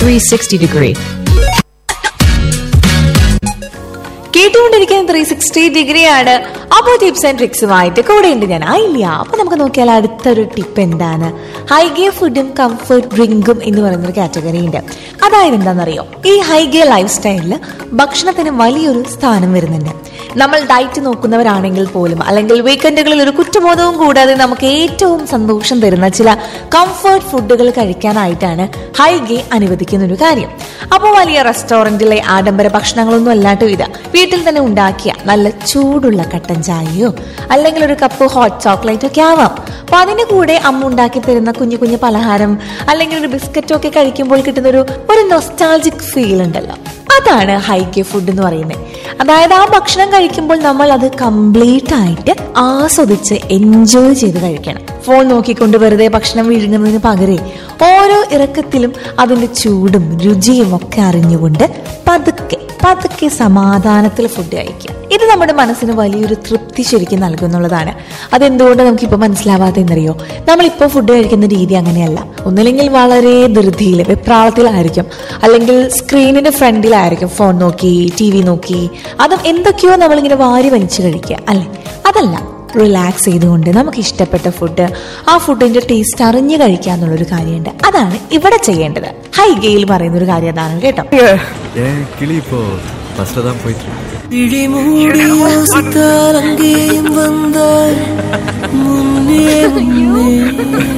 360 degree. കേട്ടുകൊണ്ടിരിക്കുന്ന three sixty degree ആണ് അപ്പോ ടിപ്സ് ആൻഡ് ട്രിക്സുമായിട്ട് കൂടെ ഉണ്ട് ഞാൻ ആയില്ല അപ്പൊ നമുക്ക് നോക്കിയാൽ അടുത്തൊരു ടിപ്പ് എന്താണ് ഹൈഗേ ഫുഡും കംഫർട്ട് ഡ്രിങ്കും എന്ന് പറയുന്നൊരു കാറ്റഗറി ഉണ്ട് അതായത് എന്താണെന്നറിയോ ഈ ഹൈഗേ ലൈഫ് സ്റ്റൈലില് ഭക്ഷണത്തിന് വലിയൊരു സ്ഥാനം വരുന്നുണ്ട് നമ്മൾ ഡയറ്റ് നോക്കുന്നവരാണെങ്കിൽ പോലും അല്ലെങ്കിൽ വീക്കെൻഡുകളിൽ ഒരു കുറ്റബോധവും കൂടാതെ നമുക്ക് ഏറ്റവും സന്തോഷം തരുന്ന ചില കംഫർട്ട് ഫുഡുകൾ കഴിക്കാനായിട്ടാണ് ഹൈഗേ അനുവദിക്കുന്ന ഒരു കാര്യം അപ്പോൾ വലിയ റെസ്റ്റോറന്റിലെ ആഡംബര ഭക്ഷണങ്ങളൊന്നും അല്ലാട്ടോ ഇത് വീട്ടിൽ തന്നെ ഉണ്ടാക്കിയ നല്ല ചൂടുള്ള കട്ടൻ ചായയോ അല്ലെങ്കിൽ ഒരു കപ്പ് ഹോട്ട് ചോക്ലേറ്റോ ഒക്കെ ആവാം അപ്പൊ അതിന്റെ കൂടെ അമ്മ ഉണ്ടാക്കി തരുന്ന കുഞ്ഞു കുഞ്ഞു പലഹാരം അല്ലെങ്കിൽ ഒരു ബിസ്ക്കറ്റോ ഒക്കെ കഴിക്കുമ്പോൾ കിട്ടുന്ന ഒരു ഒരു നൊസ്റ്റാൾജിക് ഫീൽ ഉണ്ടല്ലോ അതാണ് ഹൈക്കെ ഫുഡ് എന്ന് പറയുന്നത് അതായത് ആ ഭക്ഷണം കഴിക്കുമ്പോൾ നമ്മൾ അത് കംപ്ലീറ്റ് ആയിട്ട് ആസ്വദിച്ച് എൻജോയ് ചെയ്ത് കഴിക്കണം ഫോൺ നോക്കിക്കൊണ്ട് വെറുതെ ഭക്ഷണം വിഴുങ്ങുന്നതിന് പകരം ഓരോ ഇറക്കത്തിലും അതിന്റെ ചൂടും രുചിയും ഒക്കെ അറിഞ്ഞുകൊണ്ട് പതുക്കെ പതുക്കെ സമാധാനത്തിൽ ഫുഡ് കഴിക്കുക ഇത് നമ്മുടെ മനസ്സിന് വലിയൊരു തൃപ്തി ശരിക്കും നൽകുന്നുള്ളതാണ് അതെന്തുകൊണ്ട് നമുക്കിപ്പോൾ മനസ്സിലാവാതെ എന്നറിയോ നമ്മളിപ്പോൾ ഫുഡ് കഴിക്കുന്ന രീതി അങ്ങനെയല്ല ഒന്നില്ലെങ്കിൽ വളരെ ധൃതിയിൽ വെപ്രാളത്തിലായിരിക്കും അല്ലെങ്കിൽ സ്ക്രീനിന്റെ ഫ്രണ്ടിലായിരിക്കും ഫോൺ നോക്കി ടി വി നോക്കി അതും എന്തൊക്കെയോ നമ്മളിങ്ങനെ വാരി വലിച്ചു കഴിക്കുക അല്ലെ അതല്ല റിലാക്സ് ചെയ്തുകൊണ്ട് നമുക്ക് ഇഷ്ടപ്പെട്ട ഫുഡ് ആ ഫുഡിന്റെ ടേസ്റ്റ് അറിഞ്ഞു കഴിക്കുക എന്നുള്ളൊരു കാര്യമുണ്ട് അതാണ് ഇവിടെ ചെയ്യേണ്ടത് ഹൈഗയിൽ പറയുന്ന ഒരു കാര്യം അതാണ് കേട്ടോ ஏன் கிளி இப்போ ஃபர்ஸ்ட்ல தான் போயிட்டு இருக்கு പിടിമൂടി യോസിത്താൽ അങ്ങേയും വന്നാൽ മുന്നേ മുന്നേ